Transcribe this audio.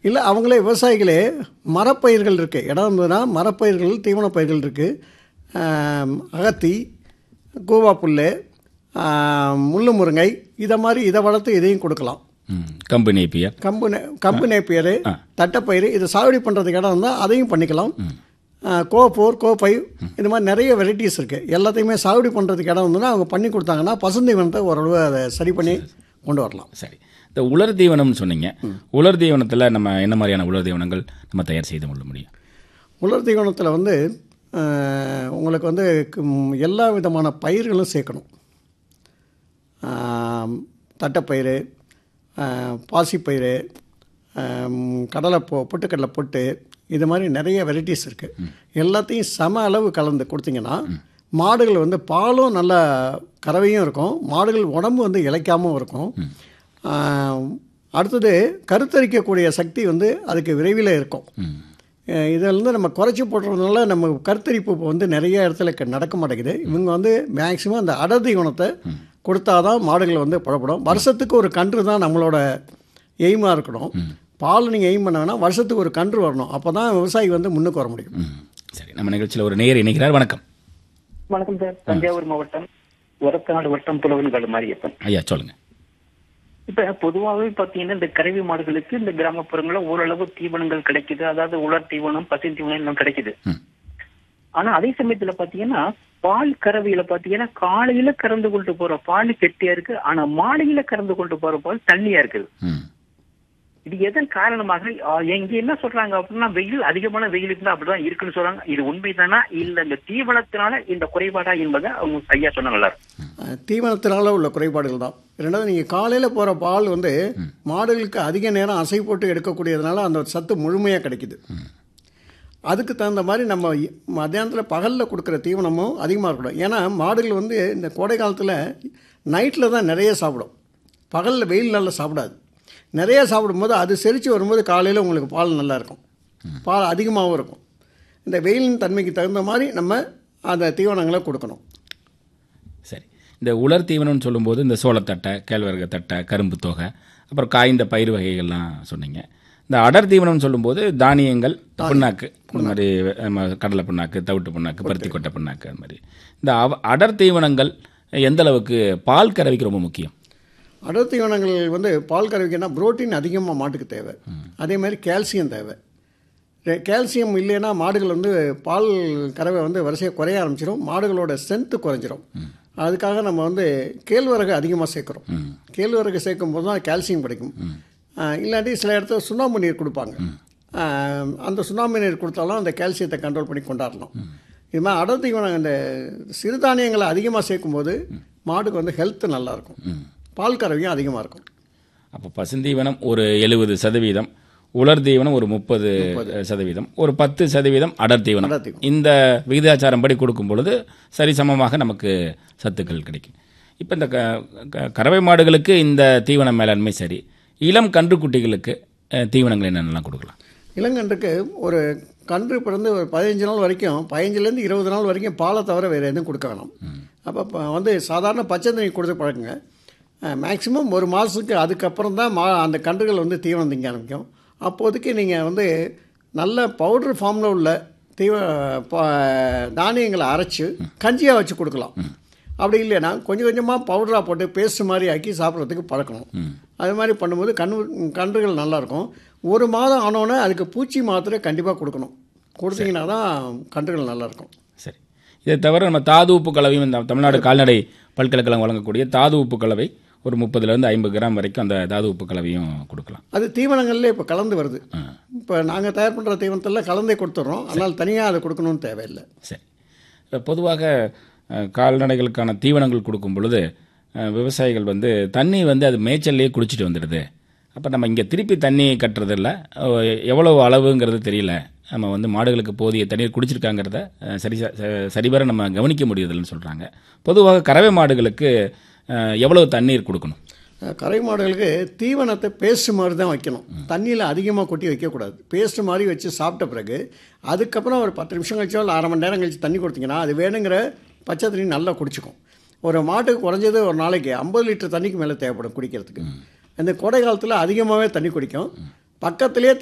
இல்லை அவங்களே விவசாயிகளே மரப்பயிர்கள் இருக்குது இடம் இருந்ததுன்னா மரப்பயிர்கள் தீவன பயிர்கள் இருக்குது அகத்தி கூவா புல் முள்ளு முருங்கை இதை மாதிரி இதை வளர்த்து இதையும் கொடுக்கலாம் ம் கம்பு நேப்பியர் கம்பு நே கம்பு நேப்பியர் தட்டைப்பயிறு இதை சாகுபடி பண்ணுறதுக்கு இடம் இருந்தால் அதையும் பண்ணிக்கலாம் ஆ, கோ ஃபோர் கோ ஃபைவ் இது மாதிரி நிறைய வெரைட்டிஸ் இருக்குது எல்லாத்தையுமே சாகுபடி பண்ணுறதுக்கு இடம் இருந்ததுன்னா அவங்க பண்ணி கொடுத்தாங்கன்னா பசுந்தீவனத்தை ஓரளவு அதை சரி பண்ணி கொண்டு வரலாம் சரி இந்த உலர் தீவனம்னு சொன்னீங்க உலர் தீவனத்தில் நம்ம என்ன மாதிரியான உலர் தீவனங்கள் நம்ம தயார் செய்து கொள்ள முடியும் உலர் தீவனத்தில் வந்து ஆ, உங்களுக்கு வந்து ம், எல்லா விதமான பயிர்களும் சேர்க்கணும் ஆ, தட்டைப்பயிறு ஆ, பாசிப்பயிறு ஆம், கடலை பொ பொட்டுக்கடலை பொட்டு இது மாதிரி நிறைய வெரைட்டிஸ் இருக்குது எல்லாத்தையும் சம அளவு கலந்து கொடுத்தீங்கன்னா மாடுகள் வந்து பாலும் நல்ல கறவையும் இருக்கும் மாடுகள் உடம்பு வந்து இளைக்காமல் இருக்கும் ஆம், அடுத்தது கருத்தரிக்கக்கூடிய சக்தி வந்து அதுக்கு விரைவில் இருக்கும் ம் அஹ் இதில் வந்து நம்ம குறைச்சி போடுறதுனால நம்ம கருத்தரிப்பு இப்போ வந்து நிறைய இடத்துல க- நடக்க மாட்டேங்குது இவங்க வந்து மேக்சிமம் அந்த அடர் தீவனத்தை கொடுத்தாதான் மாடுகள் வந்து புறப்படும் வருஷத்துக்கு ஒரு கன்று தான் நம்மளோட எய்மாக இருக்கணும் பால் நீங்கள் எய்ம் பண்ண வேணால் வருஷத்துக்கு ஒரு கன்று வரணும் அப்போ தான் விவசாயி வந்து முன்னுக்கு வர முடியும் ம் சரி நம்ம நிகழ்ச்சியில் ஒரு நேர் இணைக்கிறார் வணக்கம் வணக்கம் சார் தஞ்சாவூர் மாவட்டம் ஒரத்தநாடு வட்டம் புலவன்காடு மாரியப்பன் ஐயா சொல்லுங்கள் இப்ப பொதுவாகவே பாத்தீங்கன்னா இந்த கறவை மாடுகளுக்கு இந்த கிராமப்புறங்கள்ல ஓரளவு தீவனங்கள் கிடைக்குது அதாவது உலர் தீவனம் பசு தீவனம் எல்லாம் கிடைக்குது ம். ஆனா அதே சமயத்துல பாத்தீங்கன்னா பால் கறவையில பாத்தீங்கன்னா காலையில கறந்து கொண்டு போற பால் கெட்டியா இருக்கு ஆனா மாலையில கறந்து கொண்டு போற பால் தண்ணியா இருக்குது ம் இது எதன் காரணமாக ஆ, இங்க என்ன சொல்றாங்க அப்படின்னா வெயில் அதிகமான வெயில் இருந்தா அப்படிதான் இருக்குன்னு சொல்றாங்க இது உண்மைதானா இல்ல இந்த தீவனத்தினால இந்த குறைபாடா என்பதை அவங்க ஐயா சொன்னா நல்லா இருக்கும் அஹ் தீவனத்தினால உள்ள குறைபாடுகள் தான் ரெண்டாவது நீங்கள் காலையில் போகிற பால் வந்து மாடுகளுக்கு அதிக நேரம் அசை போட்டு எடுக்கக்கூடியதுனால அந்த சத்து முழுமையாக கிடைக்குது அதுக்கு தகுந்த மாதிரி நம்ம மத்தியானத்தில் பகலில் கொடுக்குற தீவனமும் அதிகமாக இருக்கணும் ஏன்னா மாடுகள் வந்து இந்த கோடை காலத்தில் நைட்டில் தான் நிறைய சாப்பிடும் பகலில் வெயில் நாளில் சாப்பிடாது நிறைய சாப்பிடும்போது அது செரித்து வரும்போது காலையில் உங்களுக்கு பால் நல்லா இருக்கும் பால் அதிகமாகவும் இருக்கும் இந்த வெயிலின் தன்மைக்கு தகுந்த மாதிரி நம்ம அந்த தீவனங்களை கொடுக்கணும் சரி இந்த உலர் தீவனம்னு சொல்லும்போது இந்த சோளத்தட்டை கேழ்வரகு தட்டை கரும்பு தொகை அப்புறம் காய்ந்த பயிர் வகைகள்லாம் சொன்னீங்க இந்த அடர் தீவனம்னு சொல்லும்போது தானியங்கள் புண்ணாக்கு இந்த மாதிரி நம்ம கடலை புண்ணாக்கு தவிட்டு புண்ணாக்கு பருத்தி கொட்டை புண்ணாக்கு அது மாதிரி இந்த அவ- அடர் தீவனங்கள் எந்த அளவுக்கு பால் கறவைக்கு ரொம்ப முக்கியம் அடர் தீவனங்கள் வந்து பால் கறவைக்குன்னா புரோட்டீன் அதிகமாக மாட்டுக்கு தேவை அதே மாதிரி கால்சியம் தேவை ரெ- கால்சியம் இல்லைன்னா மாடுகள் வந்து பால் கறவை வந்து வரிசையாக குறைய ஆரம்பிச்சிடும் மாடுகளோட ஸ்ட்ரென்த்து குறைஞ்சிரும் அதுக்காக நம்ம வந்து கேழ்வரகு அதிகமாக சேர்க்குறோம் கேழ்வரகு சேர்க்கும் போது தான் கால்சியம் கிடைக்கும் ஆஹ் இல்லாட்டி சில இடத்துல சுண்ணாம்பு நீர் கொடுப்பாங்க ஆஹ் அந்த சுண்ணாம்பு நீர் கொடுத்தாலும் அந்த கால்சியத்தை கண்ட்ரோல் பண்ணி கொண்டாடலாம் இது மாதிரி அடர் தீவனம் இந்த சிறுதானியங்களை அதிகமாக சேர்க்கும்போது மாடுக்கு வந்து ஹெல்த்து நல்லாயிருக்கும் பால் கறவையும் அதிகமாக இருக்கும் அப்போ பசுந்தீவனம் ஒரு எழுபது சதவீதம் உலர் தீவனம் ஒரு முப்பது சதவீதம் ஒரு பத்து சதவீதம் அடர் தீவனம் அடர் தீவனம். இந்த விகிதாச்சாரம் படி கொடுக்கும் பொழுது சரிசமமாக நமக்கு சத்துக்கள் கிடைக்கும் இப்போ இந்த க க- கறவை மாடுகளுக்கு இந்த தீவன மேலாண்மை சரி இளம் கன்றுக்குட்டிகளுக்கு அஹ், தீவனங்கள் என்னென்னலாம் கொடுக்கலாம் இளங்கன்றுக்கு ஒரு கன்று பிறந்து ஒரு பதினஞ்சு நாள் வரைக்கும் பதினஞ்சுலேருந்து இருபது நாள் வரைக்கும் பாலை தவிர வேறு எதுவும் கொடுக்க வேணாம் அப்போ இப்போ வந்து சாதாரண பச்சை தண்ணி கொடுத்து பழக்குங்க மேக்ஸிமம் ஒரு மாதத்துக்கு அதுக்கப்புறம் தான் மா அந்த கன்றுகள் வந்து தீவனம் திங்க ஆரம்பிக்கும் அப்போதைக்கு நீங்கள் வந்து நல்ல பவுடர் ஃபார்மில் உள்ள தீவ ப- தானியங்களை அரைச்சி கஞ்சியாக வச்சு கொடுக்கலாம் அப்படி இல்லைன்னா கொஞ்சம் கொஞ்சமாக பவுடராக போட்டு பேஸ்ட் மாதிரி ஆக்கி சாப்பிட்றதுக்கு பழக்கணும் அது மாதிரி பண்ணும்போது கன்று கன்றுகள் நல்லாயிருக்கும் ஒரு மாதம் ஆனோன்னே அதுக்கு பூச்சி மாத்திரை கண்டிப்பாக கொடுக்கணும் கொடுத்தீங்கன்னா தான் கன்றுகள் நல்லாயிருக்கும் சரி இதை தவிர நம்ம தாது உப்பு கலவையும் இந்த தமிழ்நாடு கால்நடை பல்கலைக்கழகம் வழங்கக்கூடிய தாது உப்பு கலவை ஒரு முப்பதுலேருந்து ஐம்பது கிராம் வரைக்கும் அந்த தாது உப்பு கலவையும் கொடுக்கலாம் அது தீவனங்கள்லேயே இப்போ கலந்து வருது இப்போ நாங்கள் தயார் பண்ணுற தீவனத்தில் கலந்தே கொடுத்துட்றோம் அதனால் தனியாக அதை கொடுக்கணும்னு தேவையில்லை சரி இப்ப பொதுவாக அஹ், கால்நடைகளுக்கான தீவனங்கள் கொடுக்கும் பொழுது அஹ், விவசாயிகள் வந்து தண்ணி வந்து அது மேய்ச்சல்லையே குடிச்சிட்டு வந்துடுது அப்போ நம்ம இங்கே திருப்பி தண்ணி கட்டுறதில்ல அஹ், எவ்வளவு அளவுங்கிறது தெரியல நம்ம வந்து மாடுகளுக்கு போதிய தண்ணீர் குடிச்சிருக்காங்கிறத அஹ், சரி ச- சரிவர நம்ம கவனிக்க முடியுதுன்னு சொல்கிறாங்க பொதுவாக கறவை மாடுகளுக்கு அஹ், எவ்வளவு தண்ணீர் கொடுக்கணும் அஹ் கறவை மாடுகளுக்கு தீவனத்தை பேஸ்ட் மாதிரி தான் வைக்கணும் தண்ணியில் அதிகமாக கொட்டி வைக்கக்கூடாது பேஸ்ட் மாதிரி வச்சு சாப்பிட்ட பிறகு அதுக்கப்புறம் ஒரு பத்து நிமிஷம் கழிச்சோ இல்லை அரை மணி நேரம் கழிச்சு தண்ணி கொடுத்தீங்கன்னா அது வேணுங்கிற பச்சை தண்ணி நல்லா குடிச்சுக்கும் ஒரு மாட்டுக்கு குறைஞ்சது ஒரு நாளைக்கு ஐம்பது லிட்டர் தண்ணிக்கு மேலே தேவைப்படும் குடிக்கிறதுக்கு இந்த கோடை காலத்தில் அதிகமாகவே தண்ணி குடிக்கும் பக்கத்துலேயே